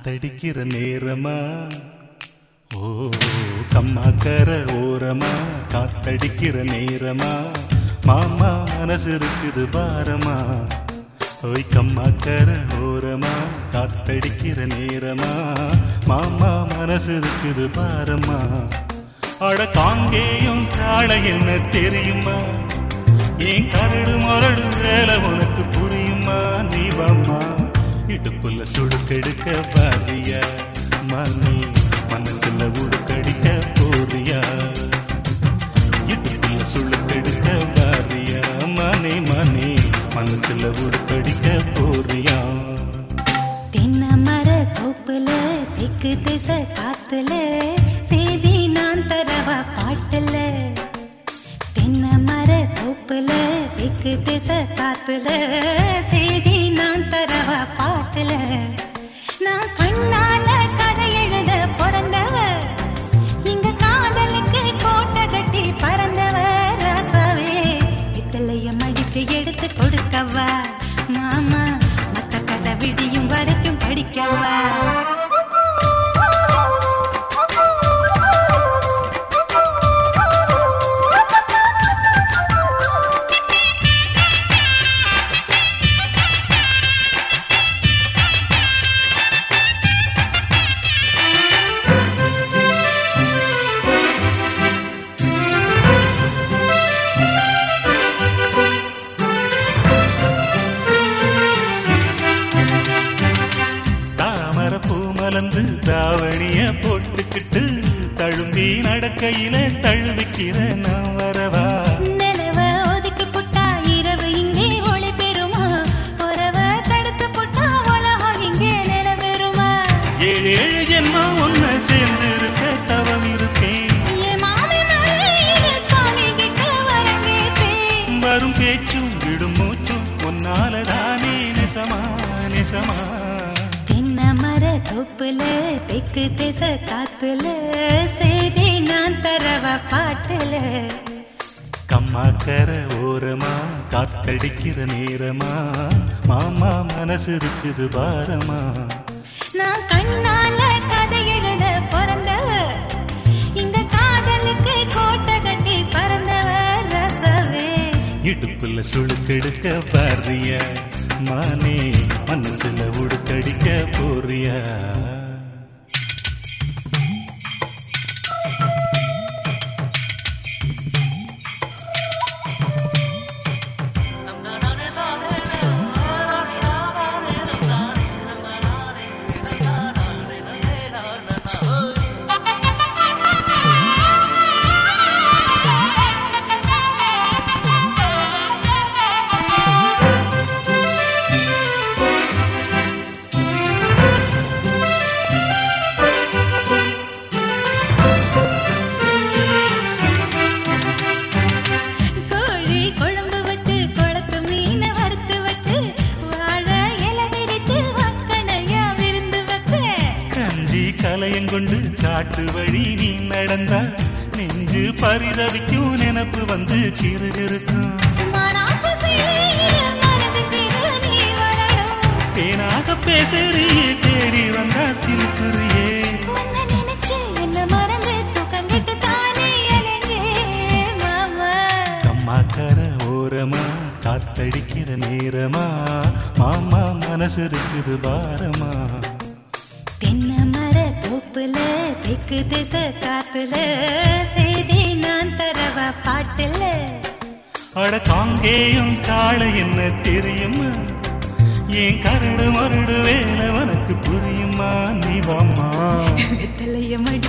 காத்தடிக்கிற நேரமா ஓ கம்மாக்கர ஓரமா காத்தடிக்கிற நேரமா மாமா மனசு இருக்குது பாரமா ஓய் கம்மாக்கர ஓரமா காத்தடிக்கிற நேரமா மாமா மனசு இருக்குது பாரமா அட காங்கேயும் காள என்ன தெரியுமா ஏன் கரடு மரடு வேலை உனக்கு புரியுமா நீ வாம்மா இடுப்புல சுடுக்கெடுக்க பாரியா மணி மனசுல உடுக்கடிக்க போறியா இடுப்புல சுடுக்கெடுக்க பாரியா மணி மணி மனசுல உடுக்கடிக்க போறியா தென்னை மர தோப்புல திக்கு திசை காத்துல செய்தி நான் தரவா பாட்டுல தென்னை மர தோப்புல திக்கு திசை காத்துல செய்தி நான் தரவா பாட்டுல நான் கண்ணால கதை எழுத பிறந்தவ இங்க காதலுக்கு கோட்டை கட்டி பறந்தவ ராசாவே பித்தளைய மடிச்சு எடுத்து கொடுக்கவா மாமா மத்த கதை விடியும் வரைக்கும் படிக்கவா தாமர பூ மலர்ந்து தாவணிய போட்டுக்கிட்டு தழும்பி நடக்கையில தழுவிக்கிற நான் வரவா நிலவ ஒதுக்கி புட்டா இரவு இங்கே ஒளி பெறுமா உறவ தடுத்து புட்டா உலகம் இங்கே நிலவெறுமா ஏழு ஏழு ஜென்மா ஒன்ன சேர்ந்து இருக்க தவம் இருப்பேன் என் மாமனாரே இரு சாமி கிட்ட வரம் கேட்பேன் வரும் பேச்சும் விடும் மூச்சும் உன்னால தானே நிசமா நிசமா தென்னை மர தோப்புல தெக்கு திசை காத்துல செய்தி நான் தரவ பாட்டுல கம்மாக்கர ஓரமா காத்தடிக்கிற நேரமா மாமா மனசு இருக்குது பாரமா நான் கண்ணால கதை எழுத பிறந்தவ இந்த காதலுக்கு கோட்டை கட்டி பறந்தவ ரசவே இடுப்புல சுழுக்கெடுக்க பாரியா மானே மனசுல உடுக்கடிக்க போறியா கோழி குழம்பு வச்சு குளத்து மீனை வறுத்து வச்சு வாழை இலை விரிச்சு வக்கணையா விருந்து வைப்பேன் கஞ்சி கலையங்கொண்டு காட்டு வழி நீ நடந்தா நெஞ்சு பரிதவிக்கும் நினப்பு வந்து சிறுகிருக்கும் மாறாப்பு செய்ய மனதுக்கு நீ வரணும் தேனாக பேசுறியே தேடி வந்தா சிரிப்புறியே உன்னை நினைச்சு என்ன மறந்து தூக்கம் கெட்டு தானே அலைஞ்சேன் மாமா கம்மாக்கர ஓரமா காத்தடிக்கிற நேரமா மாமா மனசு இருக்குது பாரமா தென்னை மர தோப்புல தெக்கு திசை காத்துல செய்தி நான் தரவ பாட்டுல அட காங்கேயும் காள என்ன தெரியுமா ஏன் கரடு மருடு வேலை உனக்கு புரியுமா நீ வாம்மா வெத்தலைய மடி